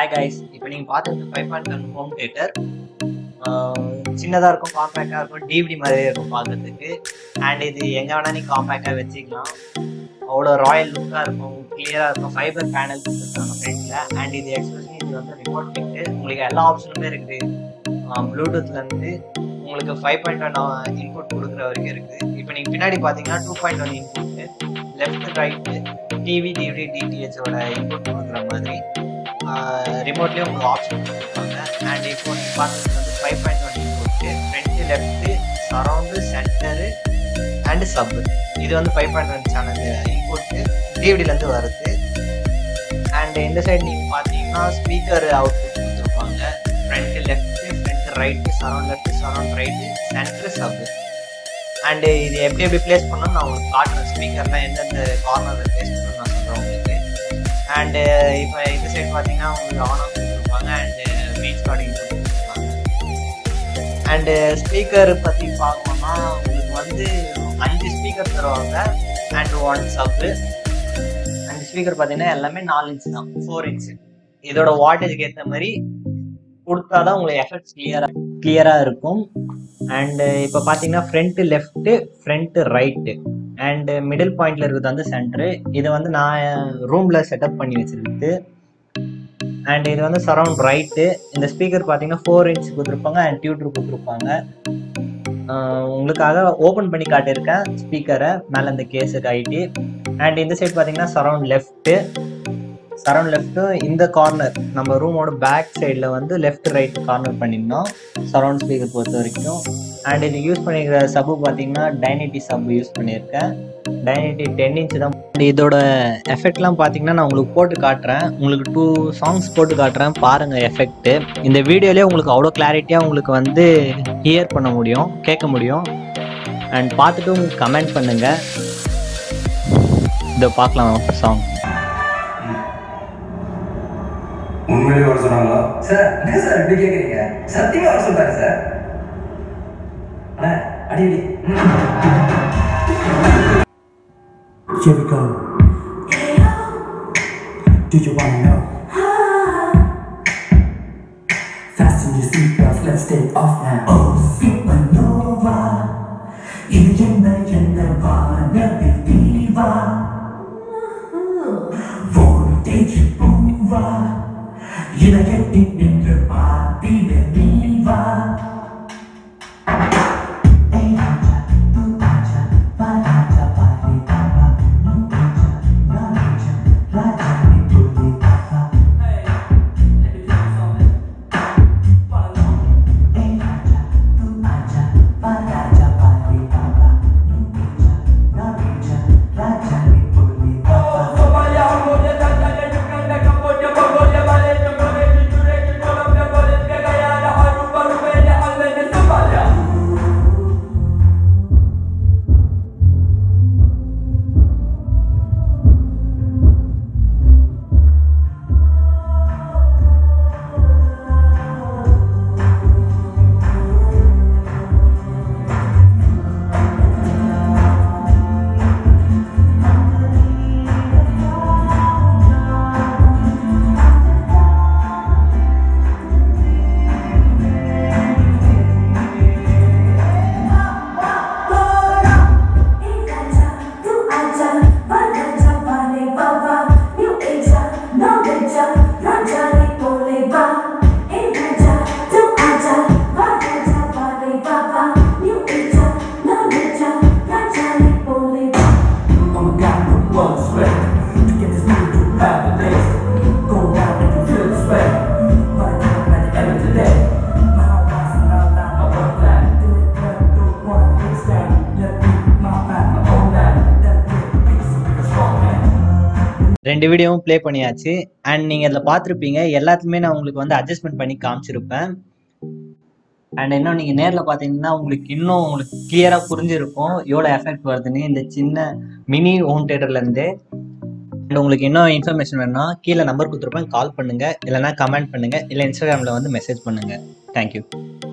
Hi guys இப்போ நீங்கள் பார்த்துட்டு five point one home theatre சின்னதாக இருக்கும் காம்பேக்டாக இருக்கும் டிவிடி மாதிரியே இருக்கும் பார்க்கறதுக்கு அண்ட் இது எங்கே வேணால் நீங்கள் காம்பேக்டாக வச்சுக்கலாம் அவ்வளோ ராயல் லுக்காக இருக்கும் கிளியராக இருக்கும் ஃபைபர் பேனல் கொடுத்துருக்காங்க ஃப்ரண்ட்டில் அண்ட் இது எக்ஸ்பெஷலி இது வந்து ரிமோட் கிட்டு உங்களுக்கு எல்லா ஆப்ஷனுமே இருக்குது ப்ளூடூத்லேருந்து உங்களுக்கு ஃபைவ் பாயிண்ட் ஒன் இன்புட் கொடுக்குற வரைக்கும் இருக்குது இப்போ நீங்கள் பின்னாடி பார்த்தீங்கன்னா two point one input left right TV DVD டிடிஹெச்சோட இன்புட் கொடுக்குற மாதிரி ரிமோட்லேயே உங்களுக்கு ஆப்ஷன் கொடுத்துருப்பாங்க அண்ட் இப்போ நீங்கள் பார்த்தது வந்து five point one input front left surround centre and sub இது வந்து five point one channel input டிவிடிலேருந்து வருது அண்ட் இந்த சைடு நீங்கள் பார்த்தீங்கன்னா ஸ்பீக்கர் அவுட்புட் கொடுத்துருப்பாங்க front left front right surround left surround right centre sub and இது எப்படி எப்படி ப்ளேஸ் பண்ணணும் நான் உங்களுக்கு காட்டுறேன் ஸ்பீக்கர்லாம் எந்தெந்த கார்னரில் ப்ளேஸ் பண்ணணும் நான் சொல்கிறேன் உங்களுக்கு அண்டு இப்போ இந்த சைடு பார்த்தீங்கன்னா உங்களுக்கு ஆன் ஆஃப் கொடுத்துருப்பாங்க அண்டு மீட் ஸ்டார்டிங் கொடுத்துருப்பாங்க அண்டு ஸ்பீக்கர் பற்றி பார்க்கணும்னா உங்களுக்கு வந்து அஞ்சு ஸ்பீக்கர் தருவாங்க அண்ட் ஒன் சப்பு அஞ்சு ஸ்பீக்கர் பார்த்தீங்கன்னா எல்லாமே நாலு இன்ச் தான் ஃபோர் இன்ச் இதோட வாட்டேஜுக்கு ஏற்ற மாதிரி கொடுத்தாதான் உங்களுக்கு எஃபெக்ட்ஸ் கிளியராக கிளியராக இருக்கும் அண்டு இப்போ பார்த்தீங்கன்னா front left front right and middle பாயிண்ட்ல இருக்கிறது வந்து சென்ட்ரு இது வந்து நான் ரூமில் செட்டப் பண்ணி வச்சிருக்கு அண்ட் இது வந்து சரௌண்ட் ரைட்டு இந்த ஸ்பீக்கர் பார்த்தீங்கன்னா ஃபோர் இன்ச் கொடுத்துருப்பாங்க அண்ட் டியூட்டர் கொடுத்துருப்பாங்க ஆஹ் உங்களுக்காக ஓப்பன் பண்ணி காட்டியிருக்கேன் ஸ்பீக்கரை மேலே இந்த கேஸுக்கு ஐட்டி அண்ட் இந்த சைடு பார்த்தீங்கன்னா சரௌண்ட் லெஃப்ட்டு சரௌண்ட் லெஃப்ட்டும் இந்த கார்னர் நம்ம ரூமோட பேக் சைடில் வந்து லெஃப்ட் ரைட் கார்னர் பண்ணியிருந்தோம் சரௌண்ட் ஸ்பீக்கர் பொறுத்த வரைக்கும் அண்ட் இது யூஸ் பண்ணியிருக்கிற சப்பு பார்த்தீங்கன்னா டைனிட்டி சப்பு யூஸ் பண்ணியிருக்கேன் டைனிட்டி டென் இன்ச் தான் இதோட எஃபெக்ட்லாம் பார்த்தீங்கன்னா நான் உங்களுக்கு போட்டு காட்டுறேன் உங்களுக்கு டூ சாங்ஸ் போட்டு காட்டுறேன் பாருங்கள் எஃபெக்ட்டு இந்த வீடியோலேயே உங்களுக்கு அவ்வளோ கிளாரிட்டியாக உங்களுக்கு வந்து ஹியர் பண்ண முடியும் கேட்க முடியும் அண்ட் பார்த்துட்டு உங்களுக்கு கமெண்ட் பண்ணுங்கள் இதை பார்க்கலாம் சாங் உண்மையிலே வர சொன்னாங்களா சார் என்ன சார் இப்படி கேக்குறீங்க சத்தியமா வர சொல்றாரு சார் அண்ணா அடி அடி Here we go. Do you wanna know? Fasten your seatbelts, let's take off now. Oh, supernova. இது என்ன என்ன வானவில் தீவா voltage பூவா இணையட்டி நின்று பார்த்திட நீவா ஏய் ராஜா, தூ ஆஜா, வா ராஜா, பாரி பாபா, நீ ராஜா, நான் ராஜா, ராஜா நீ புலி பாபா. ஏய் ராஜா, தூ ஆஜா, வா ராஜா, பாரி பாபா, நீ ராஜா, நான் ராஜா, ராஜா நீ புலி Baba. Oh my God, the blood's red. To get this movie to have the days. Go down if you feel the sweat. Right now, at the end of the day. My heart was not down, I want that. Do it, but don't want to stand. Let me, my man, my own man. That big piece of a strong man. ரெண்டு வீடியோவும் play பண்ணியாச்சு and நீங்கள் இதில் பார்த்துருப்பீங்க எல்லாத்துலேயுமே நான் உங்களுக்கு வந்து அட்ஜஸ்ட்மெண்ட் பண்ணி காமிச்சிருப்பேன் அண்ட் இன்னும் நீங்கள் நேரில் பார்த்தீங்கன்னா உங்களுக்கு இன்னும் உங்களுக்கு கிளியராக புரிஞ்சிருக்கும் எவ்வளோ எஃபெக்ட் வருதுன்னு இந்த சின்ன மினி ஹோம் தேட்டர்லேருந்து அண்ட் உங்களுக்கு இன்னும் இன்ஃபர்மேஷன் வேணும்னா கீழே நம்பர் கொடுத்துருப்பேன் கால் பண்ணுங்கள் இல்லைனா கமெண்ட் பண்ணுங்கள் இல்லை இன்ஸ்டாகிராமில் வந்து மெசேஜ் பண்ணுங்கள் தேங்க்யூ